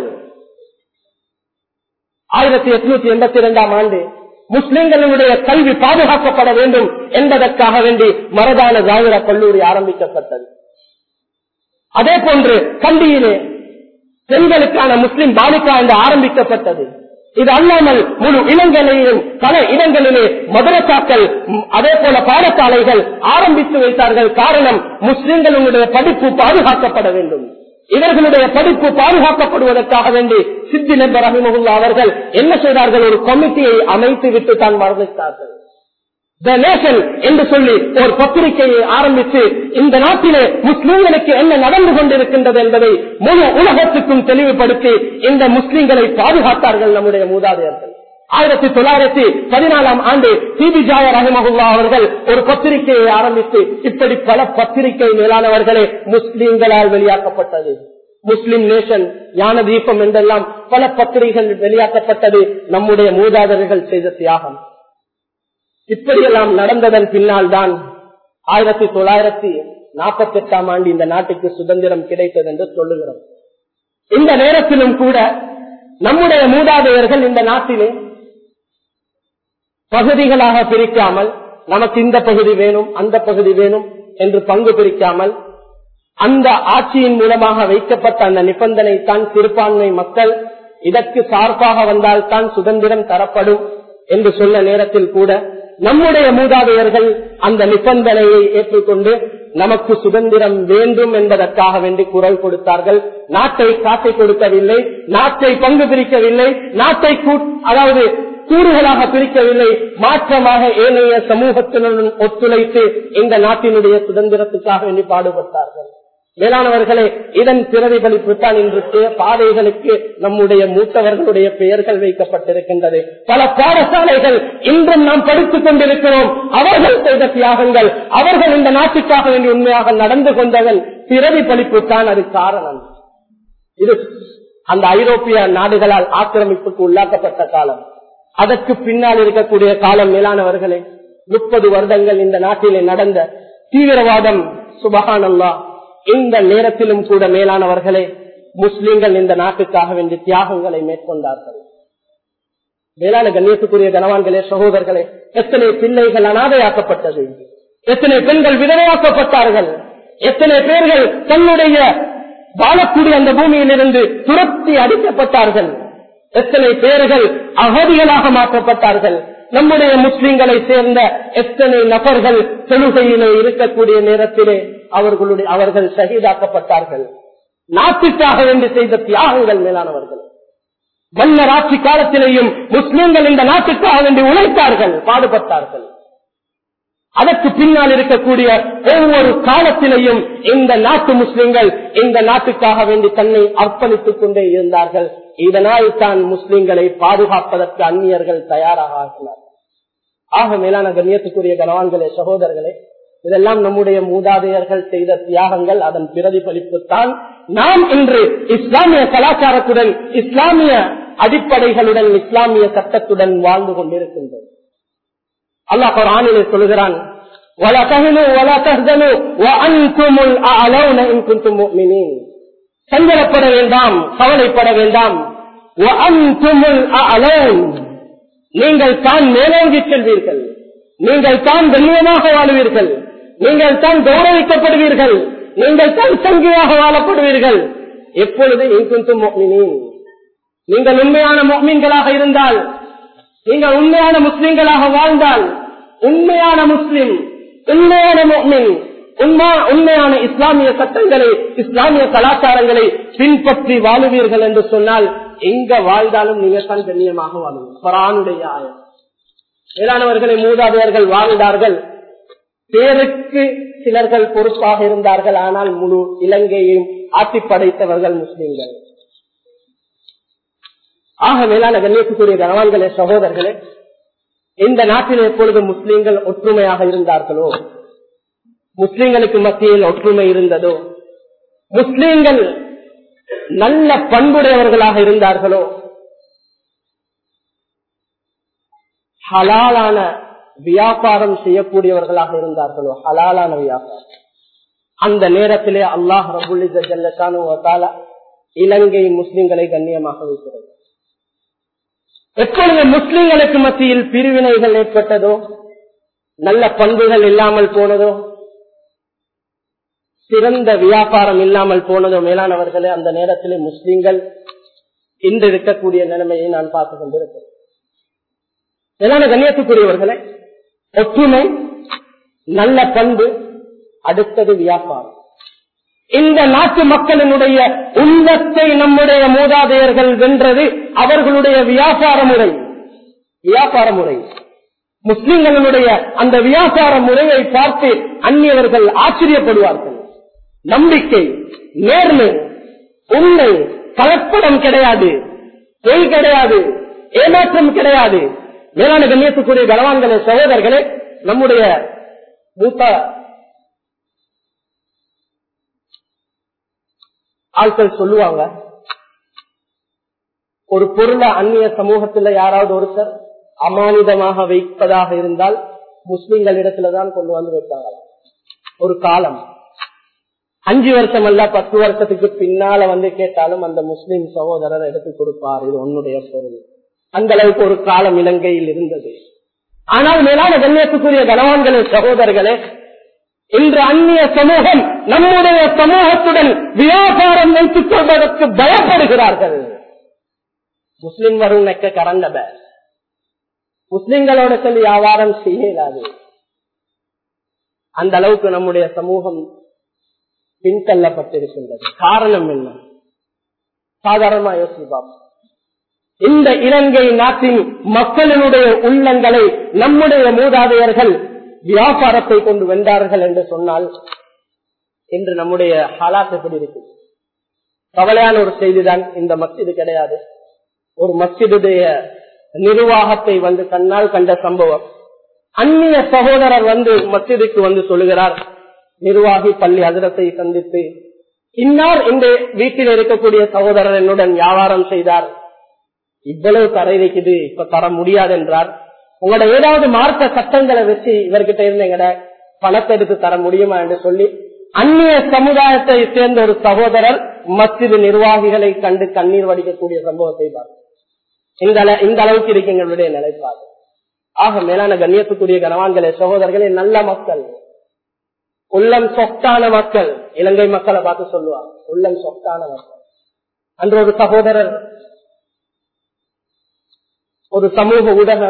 ஆயிரத்தி எட்நூத்தி எண்பத்தி இரண்டாம் ஆண்டு முஸ்லிம்களுடைய கல்வி பாதுகாக்கப்பட வேண்டும் என்பதற்காக வேண்டி மரதான ஜாகிர கல்லூரி ஆரம்பிக்கப்பட்டது அதே போன்று கண்டியிலே பெண்களுக்கான முஸ்லிம் பாலிகா என்று ஆரம்பிக்கப்பட்டது இது அல்லாமல் முழு இளங்களையும் பல இடங்களிலே மதுரத்தாக்கள் அதே போல பாடசாலைகள் ஆரம்பித்து வைத்தார்கள் காரணம் முஸ்லிம்களுடைய படிப்பு பாதுகாக்கப்பட வேண்டும் இவர்களுடைய படிப்பு பாதுகாக்கப்படுவதற்காக வேண்டி சித்தி நம்பர் ரஹிமகுல்லா அவர்கள் என்ன செய்தார்கள் ஒரு கமிட்டியை அமைத்து விட்டு தான் மரணித்தார்கள் த நேஷன் என்று சொல்லி ஒரு பத்திரிகையை ஆரம்பித்து இந்த நாட்டிலே முஸ்லிம்களுக்கு என்ன நடந்து கொண்டிருக்கின்றது என்பதை முழு உலகத்துக்கும் தெளிவுபடுத்தி இந்த முஸ்லிம்களை பாதுகாத்தார்கள் நம்முடைய மூதாதையர்கள் ஆயிரத்தி தொள்ளாயிரத்தி பதினாலாம் ஆண்டு டிபி ஜாய ரஹமகுல்லா அவர்கள் ஒரு பத்திரிகையை ஆரம்பித்து இப்படி பல பத்திரிகை மேலானவர்களே முஸ்லிம்களால் வெளியாக்கப்பட்டது முஸ்லிம் நேஷன் ஞான தீபம் என்றெல்லாம் பல பத்திரிகைகள் வெளியாக்கப்பட்டது நம்முடைய மூதாதையர்கள் செய்த தியாகம் இப்படியெல்லாம் நடந்ததன் பின்னால் தான் ஆயிரத்தி தொள்ளாயிரத்தி நாற்பத்தி எட்டாம் ஆண்டு இந்த நாட்டுக்கு சுதந்திரம் கிடைத்தது என்று சொல்லுகிறோம் இந்த நேரத்திலும் கூட நம்முடைய மூதாதையர்கள் இந்த நாட்டிலே பகுதிகளாக பிரிக்காமல் நமக்கு இந்த பகுதி வேணும் அந்த பகுதி வேணும் என்று பங்கு பிரிக்காமல் அந்த ஆட்சியின் மூலமாக வைக்கப்பட்ட அந்த நிபந்தனை தான் சிறுபான்மை மக்கள் இதற்கு சார்பாக வந்தால்தான் சுதந்திரம் தரப்படும் என்று சொன்ன நேரத்தில் கூட நம்முடைய மூதாதையர்கள் அந்த நிபந்தனையை ஏற்றுக்கொண்டு நமக்கு சுதந்திரம் வேண்டும் என்பதற்காக வேண்டி குரல் கொடுத்தார்கள் நாட்டை காட்டி கொடுக்கவில்லை நாட்டை பங்கு பிரிக்கவில்லை நாட்டை அதாவது கூறுகளாக பிரிக்கவில்லை மாற்றமாக ஏனைய சமூகத்தினுடன் ஒத்துழைத்து இந்த நாட்டினுடைய சுதந்திரத்துக்காக வேண்டி பாடுபட்டார்கள் மேலானவர்களே இதன் பிரதிபலிப்பு தான் இன்று பாதைகளுக்கு நம்முடைய மூத்தவர்களுடைய பெயர்கள் வைக்கப்பட்டிருக்கின்றது பல பாடசாலைகள் இன்றும் நாம் படித்துக் கொண்டிருக்கிறோம் அவர்கள் செய்த தியாகங்கள் அவர்கள் இந்த நாட்டுக்காக வேண்டி உண்மையாக நடந்து கொண்டதன் பிரதிபலிப்பு தான் அது காரணம் இது அந்த ஐரோப்பிய நாடுகளால் ஆக்கிரமிப்புக்கு உள்ளாக்கப்பட்ட காலம் அதற்கு பின்னால் இருக்கக்கூடிய காலம் மேலானவர்களே முப்பது வருடங்கள் இந்த நாட்டிலே நடந்த தீவிரவாதம் சுபகானல்லா இந்த நேரத்திலும் கூட மேலானவர்களே முஸ்லிம்கள் இந்த நாட்டுக்காக வேண்டிய தியாகங்களை மேற்கொண்டார்கள் மேலான கண்ணியத்துக்குரிய கனவான்களே சகோதரர்களே எத்தனை பிள்ளைகள் அனாதையாக்கப்பட்டது எத்தனை பெண்கள் விதவையாக்கப்பட்டார்கள் எத்தனை பேர்கள் தன்னுடைய வாழக்கூடிய அந்த பூமியிலிருந்து துரத்தி அடிக்கப்பட்டார்கள் எத்தனை பேர்கள் அகதிகளாக மாற்றப்பட்டார்கள் நம்முடைய முஸ்லிம்களை சேர்ந்த எத்தனை நபர்கள் தொழுகையிலே இருக்கக்கூடிய நேரத்திலே அவர்களுடைய அவர்கள் ஷஹீதாக்கப்பட்டார்கள் நாட்டுக்காக வேண்டி செய்த தியாகங்கள் மேலானவர்கள் மன்னர் ஆட்சி காலத்திலேயும் முஸ்லிம்கள் இந்த நாட்டுக்காக வேண்டி உழைத்தார்கள் பாடுபட்டார்கள் அதற்கு பின்னால் இருக்கக்கூடிய ஒவ்வொரு காலத்திலேயும் இந்த நாட்டு முஸ்லிம்கள் இந்த நாட்டுக்காக வேண்டி தன்னை அர்ப்பணித்துக் கொண்டே இருந்தார்கள் இதனால் தான் முஸ்லிம்களை பாதுகாப்பதற்கு அந்நியர்கள் தயாராக ஆகினார் ஆக மேலான கண்ணியத்துக்குரிய கனவான்களே சகோதரர்களே இதெல்லாம் நம்முடைய மூதாதையர்கள் செய்த தியாகங்கள் அதன் பிரதிபலிப்பு தான் நாம் இன்று இஸ்லாமிய கலாச்சாரத்துடன் இஸ்லாமிய அடிப்படைகளுடன் இஸ்லாமிய சட்டத்துடன் வாழ்ந்து கொண்டிருக்கின்றோம் அல்லாஹ் குரானிலே சொல்கிறான் ولا تهنوا ولا تهزنوا وانتم الاعلون ان كنتم مؤمنين சஞ்சலப்பட வேண்டாம் கவலைப்பட வேண்டாம் وانتم الاعلون நீங்கள் தான் மேலோங்கி செல்வீர்கள் நீங்கள் தான் கண்ணியமாக வாழுவீர்கள் நீங்கள் தான் கௌரவிக்கப்படுவீர்கள் நீங்கள் தான் சங்கியாக வாழப்படுவீர்கள் எப்பொழுது இன்குந்தும் மொமினின் நீங்கள் உண்மையான மொமீன்களாக இருந்தால் நீங்கள் உண்மையான முஸ்லிம்களாக வாழ்ந்தால் உண்மையான முஸ்லிம் உண்மையான மொமின் உண்மையான இஸ்லாமிய சட்டங்களை இஸ்லாமிய கலாச்சாரங்களை பின்பற்றி வாழுவீர்கள் என்று சொன்னால் எங்க வாழ்ந்தாலும் நீங்க தான் கண்ணியமாக வாழுவீர்கள் பரானுடைய ஆயம் மேலானவர்களை மூதாதையர்கள் வாழ்ந்தார்கள் பேருக்கு சிலர்கள் பொறுப்பாக இருந்தார்கள் ஆனால் முழு இலங்கையையும் ஆட்சி படைத்தவர்கள் முஸ்லிம்கள் ஆக மேலான கண்ணியத்துக்குரிய கனவான்களே சகோதரர்களே இந்த நாட்டில் எப்பொழுது முஸ்லிம்கள் ஒற்றுமையாக இருந்தார்களோ முஸ்லிம்களுக்கு மத்தியில் ஒற்றுமை இருந்ததோ முஸ்லிம்கள் நல்ல பண்புடையவர்களாக இருந்தார்களோ ஹலாலான வியாபாரம் செய்யக்கூடியவர்களாக இருந்தார்களோ ஹலாலான வியாபாரம் அந்த நேரத்திலே அல்லாஹ் ரபுல்லா இலங்கை முஸ்லிம்களை கண்ணியமாக வைக்கிறது எப்பொழுது முஸ்லிம்களுக்கு மத்தியில் பிரிவினைகள் ஏற்பட்டதோ நல்ல பண்புகள் இல்லாமல் போனதோ சிறந்த வியாபாரம் இல்லாமல் போனதோ மேலானவர்களே அந்த நேரத்திலே முஸ்லிம்கள் இன்று இருக்கக்கூடிய நிலைமையை நான் பார்த்து கொண்டிருக்கிறேன் மேலான கண்ணியத்துக்குரியவர்களே ஒற்றுமை நல்ல பண்பு அடுத்தது வியாபாரம் இந்த நாட்டு மக்களினுடைய உள்ளத்தை நம்முடைய மூதாதையர்கள் வென்றது அவர்களுடைய வியாபார முறை வியாபார முறை முஸ்லிம்களுடைய அந்த வியாபார முறையை பார்த்து அந்நியவர்கள் ஆச்சரியப்படுவார்கள் நம்பிக்கை நேர்மை உண்மை கலப்படம் கிடையாது பொய் கிடையாது ஏமாற்றம் கிடையாது மேலான கண்ணியத்துக்குரிய கனவான்களே சகோதரர்களே நம்முடைய மூத்த ஆட்கள் சொல்லுவாங்க ஒரு பொருளை அந்நிய சமூகத்துல யாராவது ஒருத்தர் அமானிதமாக வைப்பதாக இருந்தால் முஸ்லிம்கள் இடத்துலதான் கொண்டு வந்து வைப்பாங்க ஒரு காலம் அஞ்சு வருஷம் அல்ல பத்து வருஷத்துக்கு பின்னால வந்து கேட்டாலும் அந்த முஸ்லிம் சகோதரர் எடுத்து கொடுப்பார் இது உன்னுடைய பொருள் அந்த அளவுக்கு ஒரு காலம் இலங்கையில் இருந்தது ஆனால் மேலான கண்ணியத்துக்குரிய கனவான்களே சகோதரர்களே இன்று அந்நிய சமூகம் நம்முடைய சமூகத்துடன் வியாபாரம் வைத்துக் கொள்வதற்கு பயப்படுகிறார்கள் முஸ்லிம் வரும் நெக்க கரண்டப முஸ்லிம்களோட சொல்லி வியாபாரம் செய்யலாது அந்த அளவுக்கு நம்முடைய சமூகம் பின்தள்ளப்பட்டிருக்கின்றது காரணம் என்ன சாதாரணமா யோசிப்பாம் இந்த இலங்கை நாட்டின் மக்களினுடைய உள்ளங்களை நம்முடைய மூதாதையர்கள் வியாபாரத்தை கொண்டு வென்றார்கள் என்று சொன்னால் இன்று நம்முடைய ஹாலாத் எப்படி இருக்கு கவலையான ஒரு செய்திதான் இந்த மஸ்ஜிது கிடையாது ஒரு மஸ்ஜிதுடைய நிர்வாகத்தை வந்து கண்ணால் கண்ட சம்பவம் அந்நிய சகோதரர் வந்து மஸ்ஜிதுக்கு வந்து சொல்லுகிறார் நிர்வாகி பள்ளி அதிரத்தை சந்தித்து இன்னார் இந்த வீட்டில் இருக்கக்கூடிய சகோதரர் என்னுடன் வியாபாரம் செய்தார் இவ்வளவு தர இருக்குது இப்ப தர முடியாது என்றார் உங்களோட ஏதாவது மார்க்க சட்டங்களை வச்சு இவர்கிட்ட இருந்து எங்கட பணத்தை எடுத்து தர முடியுமா என்று சொல்லி அந்நிய சமுதாயத்தை சேர்ந்த ஒரு சகோதரர் மஸ்ஜிது நிர்வாகிகளை கண்டு கண்ணீர் வடிக்கக்கூடிய சம்பவத்தை பார்த்து இந்த இந்த அளவுக்கு இருக்கு எங்களுடைய நிலைப்பாடு ஆக மேலான கண்ணியத்துக்குரிய கனவான்களே சகோதரர்களே நல்ல மக்கள் உள்ளம் சொத்தான மக்கள் இலங்கை மக்களை பார்த்து சொல்லுவாங்க உள்ளம் சொத்தான மக்கள் அன்று ஒரு சகோதரர் ஒரு சமூக ஊடக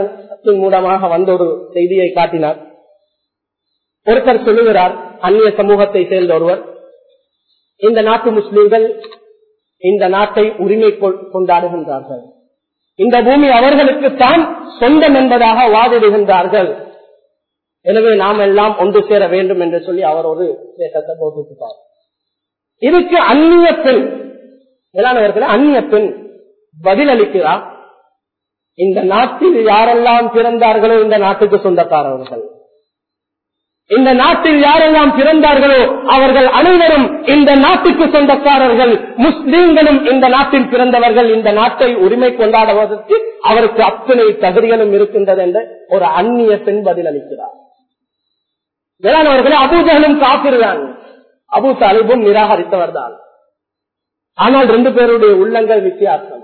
மூலமாக வந்த ஒரு செய்தியை காட்டினார் ஒருத்தர் சொல்லுகிறார் அந்நிய சமூகத்தை சேர்ந்த ஒருவர் இந்த நாட்டு முஸ்லிம்கள் இந்த நாட்டை உரிமை கொண்டாடுகின்றார்கள் இந்த பூமி அவர்களுக்கு தான் சொந்தம் என்பதாக வாதிடுகின்றார்கள் எனவே நாம் எல்லாம் ஒன்று சேர வேண்டும் என்று சொல்லி அவர் ஒரு சேட்டத்தை போட்டுட்டார் இதுக்கு அந்நிய பெண் மேலானவர்கள் அந்நிய பெண் பதிலளிக்கிறார் இந்த நாட்டில் யாரெல்லாம் பிறந்தார்களோ இந்த நாட்டுக்கு சொந்தக்காரர்கள் இந்த நாட்டில் யாரெல்லாம் பிறந்தார்களோ அவர்கள் அனைவரும் இந்த நாட்டுக்கு சொந்தக்காரர்கள் முஸ்லீம்களும் இந்த நாட்டில் பிறந்தவர்கள் இந்த நாட்டை உரிமை கொண்டாடுவதற்கு அவருக்கு அத்தனை தகுதிகளும் இருக்கின்றது என்று ஒரு அந்நிய பெண் பதிலளிக்கிறார் வேளாண்வர்களே அபூஜகலும் காப்பிருதான் அபு தாலிபும் நிராகரித்தவர் தான் ஆனால் ரெண்டு பேருடைய உள்ளங்கள் வித்தியாசம்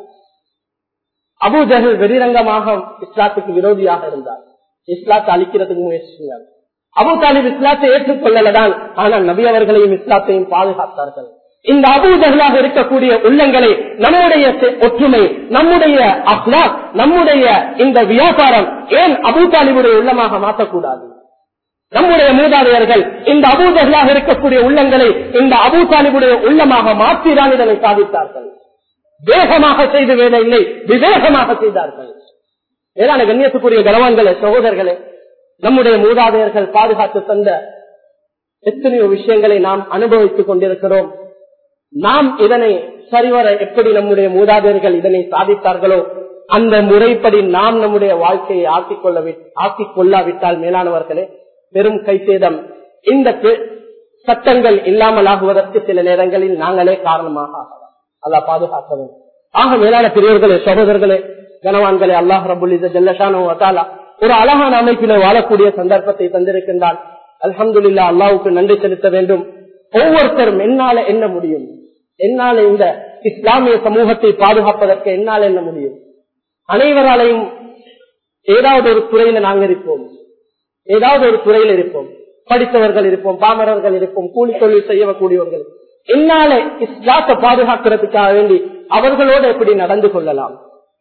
அபூஜகல் வெறிரங்கமாக இஸ்லாத்துக்கு விரோதியாக இருந்தார் இஸ்லாத்தை அழிக்கிறதுக்கு முயற்சி செய்தார் அபு தாலிப் இஸ்லாத்தை ஏற்றுக்கொள்ளலதான் ஆனால் நபி அவர்களையும் இஸ்லாத்தையும் பாதுகாத்தார்கள் இந்த அபூஜகலாக இருக்கக்கூடிய உள்ளங்களை நம்முடைய ஒற்றுமை நம்முடைய அஹ்லாக் நம்முடைய இந்த வியாபாரம் ஏன் அபு தாலிபுடைய உள்ளமாக மாற்றக்கூடாது நம்முடைய மூதாதையர்கள் இந்த அபூஜகலாக இருக்கக்கூடிய உள்ளங்களை இந்த அபு தாலிபுடைய உள்ளமாக மாற்றிதான் இதனை சாதித்தார்கள் வேகமாக செய்து வேலை இல்லை விவேகமாக செய்தார்கள் ஏதான கண்ணியத்துக்குரிய கனவான்களே சகோதரர்களே நம்முடைய மூதாதையர்கள் பாதுகாத்து தந்த எத்தனையோ விஷயங்களை நாம் அனுபவித்துக் கொண்டிருக்கிறோம் நாம் இதனை சரிவர எப்படி நம்முடைய மூதாதையர்கள் இதனை சாதித்தார்களோ அந்த முறைப்படி நாம் நம்முடைய வாழ்க்கையை ஆக்கிக் கொள்ள ஆக்கிக் கொள்ளாவிட்டால் மேலானவர்களே பெரும் கைசேதம் இந்த சட்டங்கள் இல்லாமல் ஆகுவதற்கு சில நேரங்களில் நாங்களே காரணமாக ஆகலாம் அல்லா பாதுகாக்கவும் ஆக மேலான பெரியவர்களே சகோதரர்களே கனவான்களே அல்லாஹ் ரபுல் ஜல்லஷானோ அத்தாலா ஒரு அழகான அமைப்பில வாழக்கூடிய சந்தர்ப்பத்தை தந்திருக்கின்றான் அல்ஹம்துல்லா அல்லாவுக்கு நன்றி செலுத்த வேண்டும் ஒவ்வொருத்தரும் என்னால என்ன முடியும் என்னால இந்த இஸ்லாமிய சமூகத்தை பாதுகாப்பதற்கு என்னால் என்ன முடியும் அனைவராலையும் ஏதாவது ஒரு துறையில நாங்க இருப்போம் ஏதாவது ஒரு துறையில் இருப்போம் படித்தவர்கள் இருப்போம் பாமரர்கள் இருப்போம் கூலி தொழில் செய்யக்கூடியவர்கள் என்னால இஸ்லாத்தை பாதுகாக்கிறதுக்காக வேண்டி அவர்களோடு எப்படி நடந்து கொள்ளலாம்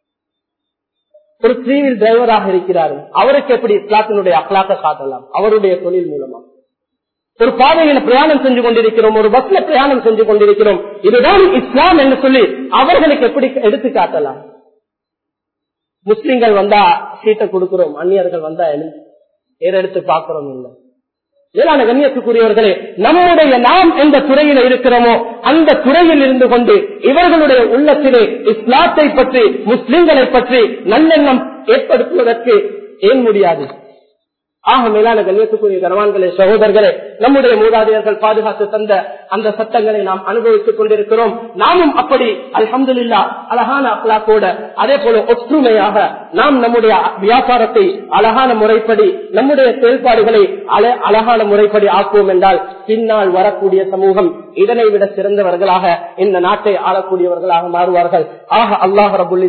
ஒரு த்ரீவில் டிரைவராக இருக்கிறார் அவருக்கு எப்படி இஸ்லாத்தினுடைய அக்லாக்க காட்டலாம் அவருடைய தொழில் மூலமா ஒரு பாதையில பிரயாணம் செஞ்சு கொண்டிருக்கிறோம் ஒரு பஸ்ல பிரயாணம் செஞ்சு கொண்டிருக்கிறோம் இதுதான் இஸ்லாம் என்று சொல்லி அவர்களுக்கு எப்படி எடுத்து காட்டலாம் முஸ்லிம்கள் வந்தா சீட்டை கொடுக்கிறோம் அந்நியர்கள் வந்தா ஏறெடுத்து பார்க்கிறோம் இல்லை மேலான கண்ணியத்துக்குரியவர்களே நம்முடைய நாம் எந்த துறையில் இருக்கிறோமோ அந்த துறையில் இருந்து கொண்டு இவர்களுடைய உள்ளத்திலே இஸ்லாத்தை பற்றி முஸ்லிம்களை பற்றி நல்லெண்ணம் ஏற்படுத்துவதற்கு ஏன் முடியாது ஆக மேலான கண்ணியத்துக்குரிய கனவான்களே சகோதரர்களே நம்முடைய மூதாதையர்கள் பாதுகாத்து தந்த அந்த சட்டங்களை நாம் அனுபவித்துக் கொண்டிருக்கிறோம் நாமும் அப்படி அல்ஹம்துல்லா அழகான அப்லாக்கோட அதே போல ஒற்றுமையாக நாம் நம்முடைய வியாபாரத்தை அழகான முறைப்படி நம்முடைய செயல்பாடுகளை அழகான முறைப்படி ஆக்குவோம் என்றால் பின்னால் வரக்கூடிய சமூகம் இதனை விட சிறந்தவர்களாக இந்த நாட்டை ஆளக்கூடியவர்களாக மாறுவார்கள் ஆக அல்லாஹ் ரபுல்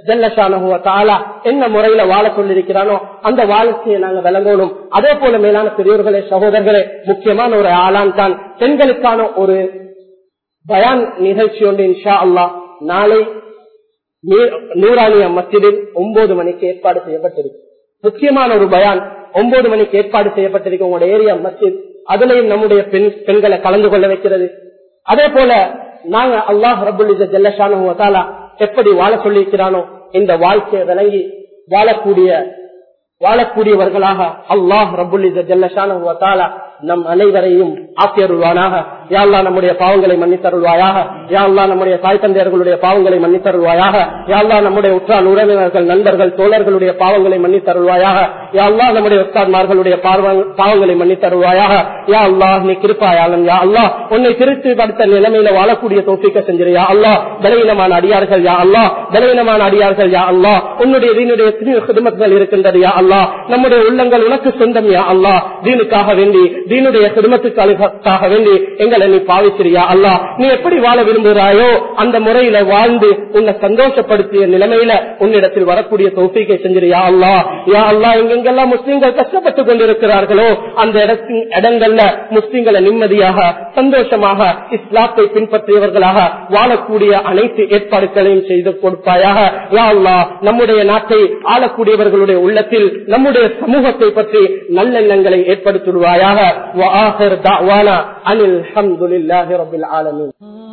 என்ன முறையில வாழ சொல்லிருக்கிறானோ அந்த வாழ்க்கையை நாங்க விளங்கணும் அதே போல மேலான பெரியோர்களே சகோதரர்களே முக்கியமான ஒரு ஆளான் தான் பெண்களுக்கான ஒரு பயான் நிகழ்ச்சி ஒன்று இன்ஷா அல்லா நாளை நூறானிய மத்தியில் ஒன்பது மணிக்கு ஏற்பாடு செய்யப்பட்டிருக்கு முக்கியமான ஒரு பயான் ஒன்பது மணிக்கு ஏற்பாடு செய்யப்பட்டிருக்கு உங்களோட ஏரியா மஸ்ஜித் அதுலயும் நம்முடைய பெண் பெண்களை கலந்து கொள்ள வைக்கிறது அதே போல நாங்க அல்லாஹ் ரபுல் ஜல்லஷானு எப்படி வாழ சொல்லியிருக்கிறானோ இந்த வாழ்க்கையை விளங்கி வாழக்கூடிய வாழக்கூடியவர்களாக அல்லாஹ் ரபுல் ஜல்லஷானு நம் அனைவரையும் ஆக்கியருள்வானாக யாழ்லா நம்முடைய பாவங்களை மன்னித்தருள்வாயாக யாழ்லா நம்முடைய தாய் தந்தையர்களுடைய பாவங்களை மன்னித்தருள்வாயாக யாழ்லா நம்முடைய உற்றார் உறவினர்கள் நண்பர்கள் தோழர்களுடைய பாவங்களை மன்னித்தருள்வாயாக யாழ்லா நம்முடைய உஸ்தான்மார்களுடைய பாவங்களை மன்னித்தருள்வாயாக யா அல்லா நீ கிருப்பாயாளன் யா அல்லா உன்னை திருத்தி படுத்த நிலைமையில வாழக்கூடிய தோப்பிக்க செஞ்சிரு யா அல்லா பலவீனமான அடியார்கள் யா அல்லா பலவீனமான அடியார்கள் யா அல்லா உன்னுடைய தீனுடைய குடும்பங்கள் இருக்கின்றது யா அல்லா நம்முடைய உள்ளங்கள் உனக்கு சொந்தம் யா அல்லா தீனுக்காக வேண்டி தீனுடைய குடும்பத்துக்காக வேண்டி எங்கள் எங்களை நீ பாவிச்சிரியா அல்லா நீ எப்படி வாழ விரும்புகிறாயோ அந்த முறையில வாழ்ந்து உன்னை சந்தோஷப்படுத்திய நிலைமையில உன்னிடத்தில் வரக்கூடிய தௌஃபீகை செஞ்சிருயா அல்லா யா அல்லா எங்கெங்கெல்லாம் முஸ்லீம்கள் கஷ்டப்பட்டு கொண்டிருக்கிறார்களோ அந்த இடத்தின் இடங்கள்ல முஸ்லீம்களை நிம்மதியாக சந்தோஷமாக இஸ்லாத்தை பின்பற்றியவர்களாக வாழக்கூடிய அனைத்து ஏற்பாடுகளையும் செய்து கொடுப்பாயாக யா அல்லா நம்முடைய நாட்டை ஆளக்கூடியவர்களுடைய உள்ளத்தில் நம்முடைய சமூகத்தை பற்றி நல்லெண்ணங்களை ஏற்படுத்திடுவாயாக وآخر دعوانا أن الحمد لله رب العالمين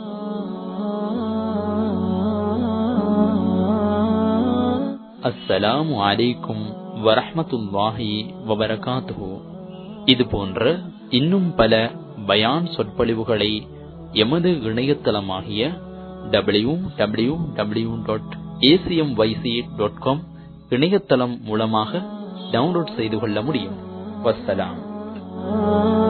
அஸ்ஸலாமு அலைக்கும் வரஹ்மத்துல்லாஹி வபரகாத்துஹு இது போன்ற இன்னும் பல பயான் சொற்பொழிவுகளை எமது இணையதளமாகிய W W W dot ACM YC dot com இணையதளம் மூலமாக டவுன்லோட் செய்து கொள்ள முடியும் வஸ்ஸலாம்